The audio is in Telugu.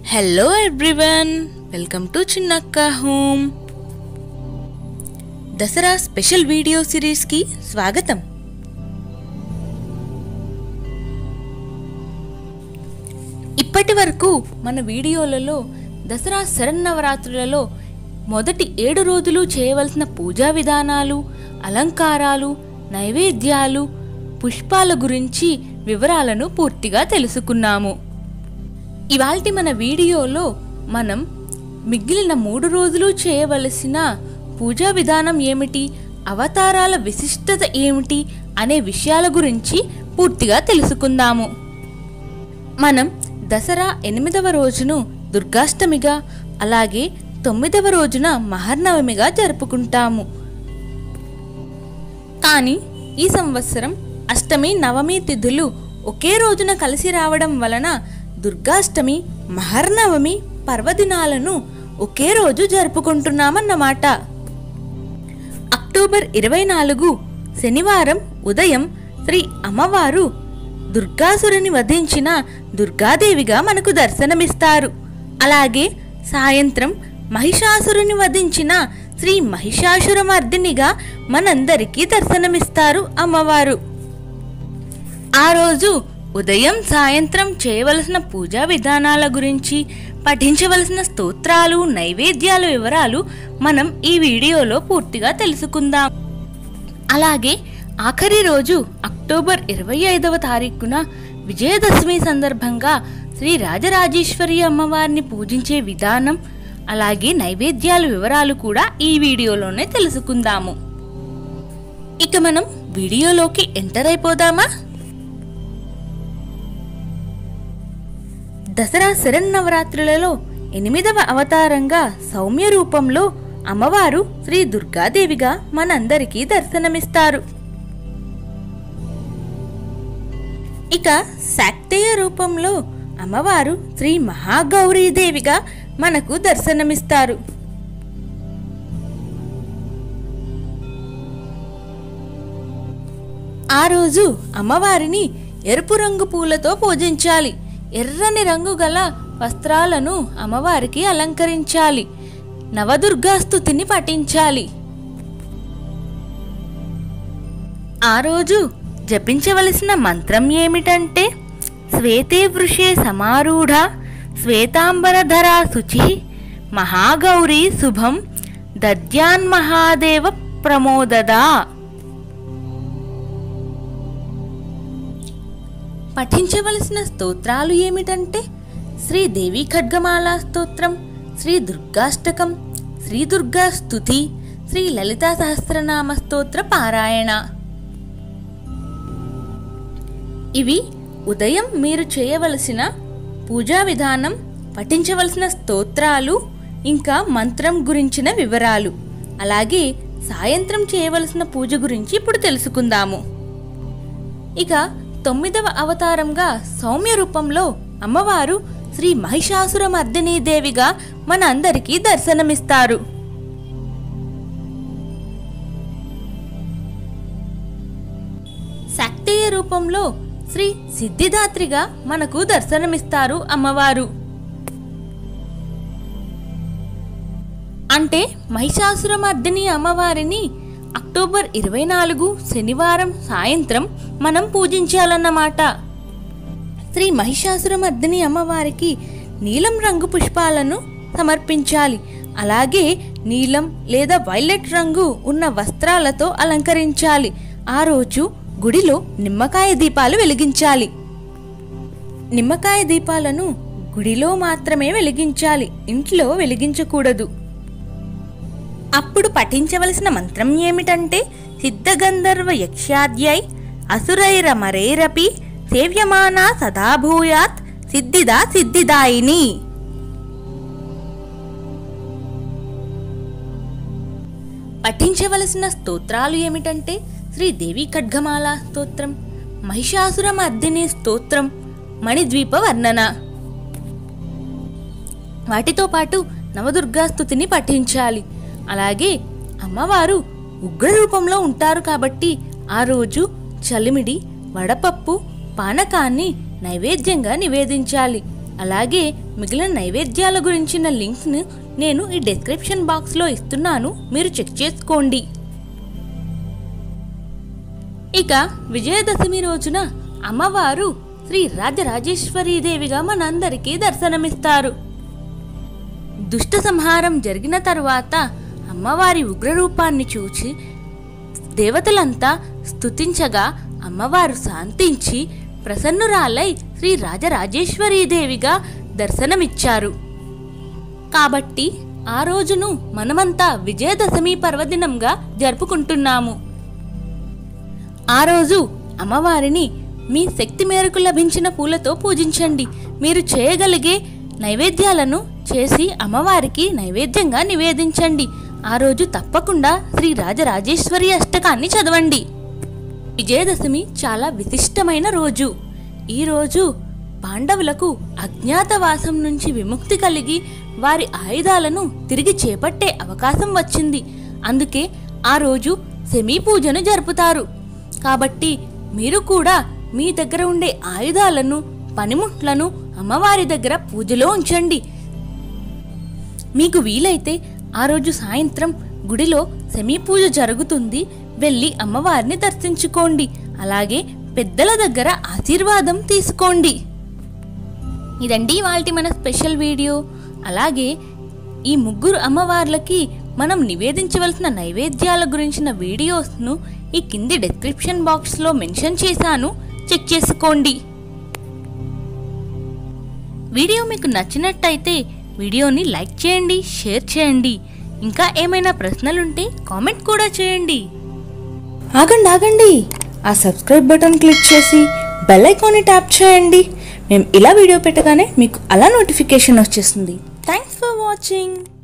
hello everyone welcome to Chinnakka home Dasara special video సిరీస్కి స్వాగతం ఇప్పటి వరకు మన వీడియోలలో దసరా శరన్నవరాత్రులలో మొదటి ఏడు రోజులు చేయవలసిన పూజా విధానాలు అలంకారాలు నైవేద్యాలు పుష్పాల గురించి వివరాలను పూర్తిగా తెలుసుకున్నాము ఇవాల్టి మన వీడియోలో మనం మిగిలిన మూడు రోజులు చేయవలసిన పూజా విధానం ఏమిటి అవతారాల విశిష్టత ఏమిటి అనే విషయాల గురించి పూర్తిగా తెలుసుకుందాము మనం దసరా ఎనిమిదవ రోజును దుర్గాష్టమిగా అలాగే తొమ్మిదవ రోజున మహర్నవమిగా జరుపుకుంటాము కానీ ఈ సంవత్సరం అష్టమి నవమి తిథులు ఒకే రోజున కలిసి రావడం వలన దుర్గాష్టమి మహర్నవమి పర్వదినాలను ఒకే రోజు జరుపుకుంటున్నామన్నమాట అక్టోబర్ ఇరవై నాలుగు శనివారం ఉదయం శ్రీ అమ్మవారు దుర్గాసురుని వధించిన దుర్గాదేవిగా మనకు దర్శనమిస్తారు అలాగే సాయంత్రం మహిషాసురుని వధించిన శ్రీ మహిషాసురమర్దినిగా మనందరికీ దర్శనమిస్తారు అమ్మవారు ఆ రోజు ఉదయం సాయంత్రం చేయవలసిన పూజా విధానాల గురించి పఠించవలసిన స్తోత్రాలు నైవేద్యాల వివరాలు మనం ఈ వీడియోలో పూర్తిగా తెలుసుకుందాం అలాగే ఆఖరి రోజు అక్టోబర్ ఇరవై ఐదవ తారీఖున విజయదశమి సందర్భంగా శ్రీ రాజరాజేశ్వరి అమ్మవారిని పూజించే విధానం అలాగే నైవేద్యాల వివరాలు కూడా ఈ వీడియోలోనే తెలుసుకుందాము ఇక మనం వీడియోలోకి ఎంటర్ అయిపోదామా దసరా శరన్నవరాత్రులలో ఎనిమిదవ అవతారంగా సౌమ్య రూపంలో అమ్మవారు శ్రీ దుర్గాదేవిగా మనందరికీ దర్శనమిస్తారు ఇక శాక్తేయ రూపంలో అమ్మవారు శ్రీ మహాగౌరీదేవిగా మనకు దర్శనమిస్తారు ఆ రోజు అమ్మవారిని ఎరుపు రంగు పూలతో పూజించాలి ఎర్రని రంగు గల వస్త్రాలను అమ్మవారికి అలంకరించాలి నవదుర్గాస్తుతిని పఠించాలి ఆ రోజు జపించవలసిన మంత్రం ఏమిటంటే శ్వేతే వృషే సమారూఢ శ్వేతాంబరధరా శుచి మహాగౌరీ శుభం దద్యాన్మహాదేవ ప్రమోదదా పఠించవలసిన స్తోత్రాలు ఏమిటంటే శ్రీ దేవి ఖడ్గమాల స్తోత్రం శ్రీ దుర్గాష్టకం శ్రీ దుర్గా స్తుతి శ్రీ లలితా సహస్రనామ స్తోత్ర పారాయణ ఇవి ఉదయం మీరు చేయవలసిన పూజా విధానం పఠించవలసిన స్తోత్రాలు ఇంకా మంత్రం గురించిన వివరాలు అలాగే సాయంత్రం చేయవలసిన పూజ గురించి ఇప్పుడు తెలుసుకుందాము ఇక తొమ్మిదవ అవతారంగా సౌమ్య రూపంలో అమ్మవారు శ్రీ మహిషాసురమర్దినీ దేవిగా మన అందరికీ దర్శనమిస్తారు శక్తేయ రూపంలో శ్రీ సిద్ధిదాత్రిగా మనకు దర్శనమిస్తారు అమ్మవారు అంటే మహిషాసురమర్దిని అమ్మవారిని అక్టోబర్ ఇరవై నాలుగు శనివారం సాయంత్రం మనం పూజించాలన్నమాట శ్రీ మహిషాసురమర్దిని అమ్మవారికి నీలం రంగు పుష్పాలను సమర్పించాలి అలాగే నీలం లేదా వైలెట్ రంగు ఉన్న వస్త్రాలతో అలంకరించాలి ఆ రోజు గుడిలో నిమ్మకాయ దీపాలు వెలిగించాలి నిమ్మకాయ దీపాలను గుడిలో మాత్రమే వెలిగించాలి ఇంట్లో వెలిగించకూడదు అప్పుడు పఠించవలసిన మంత్రం ఏమిటంటే సిద్ధగంధర్వ యక్షాద్యై అసురైరమరేరపి సేవ్యమానా సదాభూయాత్ సిద్ధిదా సిద్ధిదాయిని పఠించవలసిన స్తోత్రాలు ఏమిటంటే శ్రీ దేవి ఖడ్గమాల స్తోత్రం మహిషాసురమర్దిని స్తోత్రం మణిద్వీప వర్ణన వాటితో పాటు నవదుర్గా స్తుతిని పఠించాలి అలాగే అమ్మవారు ఉగ్ర రూపంలో ఉంటారు కాబట్టి ఆ రోజు చలిమిడి వడపప్పు పానకాన్ని నైవేద్యంగా నివేదించాలి అలాగే మిగిలిన నైవేద్యాల గురించిన లింక్ను నేను ఈ డిస్క్రిప్షన్ బాక్స్లో ఇస్తున్నాను మీరు చెక్ చేసుకోండి ఇక విజయదశమి రోజున అమ్మవారు శ్రీ రాజరాజేశ్వరీదేవిగా మనందరికీ దర్శనమిస్తారు దుష్ట సంహారం జరిగిన తరువాత అమ్మవారి ఉగ్రరూపాన్ని చూచి దేవతలంతా స్తుతించగా అమ్మవారు శాంతించి ప్రసన్నురాలై శ్రీ రాజరాజేశ్వరీదేవిగా దర్శనమిచ్చారు కాబట్టి ఆ రోజును మనమంతా విజయదశమి పర్వదినంగా జరుపుకుంటున్నాము ఆ రోజు అమ్మవారిని మీ శక్తి మేరకు లభించిన పూలతో పూజించండి మీరు చేయగలిగే నైవేద్యాలను చేసి అమ్మవారికి నైవేద్యంగా నివేదించండి ఆ రోజు తప్పకుండా శ్రీ రాజరాజేశ్వరి అష్టకాన్ని చదవండి విజయదశమి చాలా విశిష్టమైన రోజు ఈ రోజు పాండవులకు అజ్ఞాతవాసం నుంచి విముక్తి కలిగి వారి ఆయుధాలను తిరిగి చేపట్టే అవకాశం వచ్చింది అందుకే ఆ రోజు సెమీ పూజను జరుపుతారు కాబట్టి మీరు కూడా మీ దగ్గర ఉండే ఆయుధాలను పనిముట్లను అమ్మవారి దగ్గర పూజలో ఉంచండి మీకు వీలైతే ఆ రోజు సాయంత్రం గుడిలో సెమీ పూజ జరుగుతుంది వెళ్ళి అమ్మవారిని దర్శించుకోండి అలాగే పెద్దల దగ్గర ఆశీర్వాదం తీసుకోండి ఇదండి వాళ్ళటి మన స్పెషల్ వీడియో అలాగే ఈ ముగ్గురు అమ్మవార్లకి మనం నివేదించవలసిన నైవేద్యాల గురించిన వీడియోస్ను ఈ కింది డిస్క్రిప్షన్ బాక్స్లో మెన్షన్ చేశాను చెక్ చేసుకోండి వీడియో మీకు నచ్చినట్టయితే వీడియోని లైక్ చేయండి షేర్ చేయండి ఇంకా ఏమైనా ప్రశ్నలుంటే కామెంట్ కూడా చేయండి ఆగండి ఆగండి ఆ సబ్స్క్రైబ్ బటన్ క్లిక్ చేసి బెల్ ఐకాన్ని ట్యాప్ చేయండి మేము ఇలా వీడియో పెట్టగానే మీకు అలా నోటిఫికేషన్ వచ్చేస్తుంది థ్యాంక్స్ ఫర్ వాచింగ్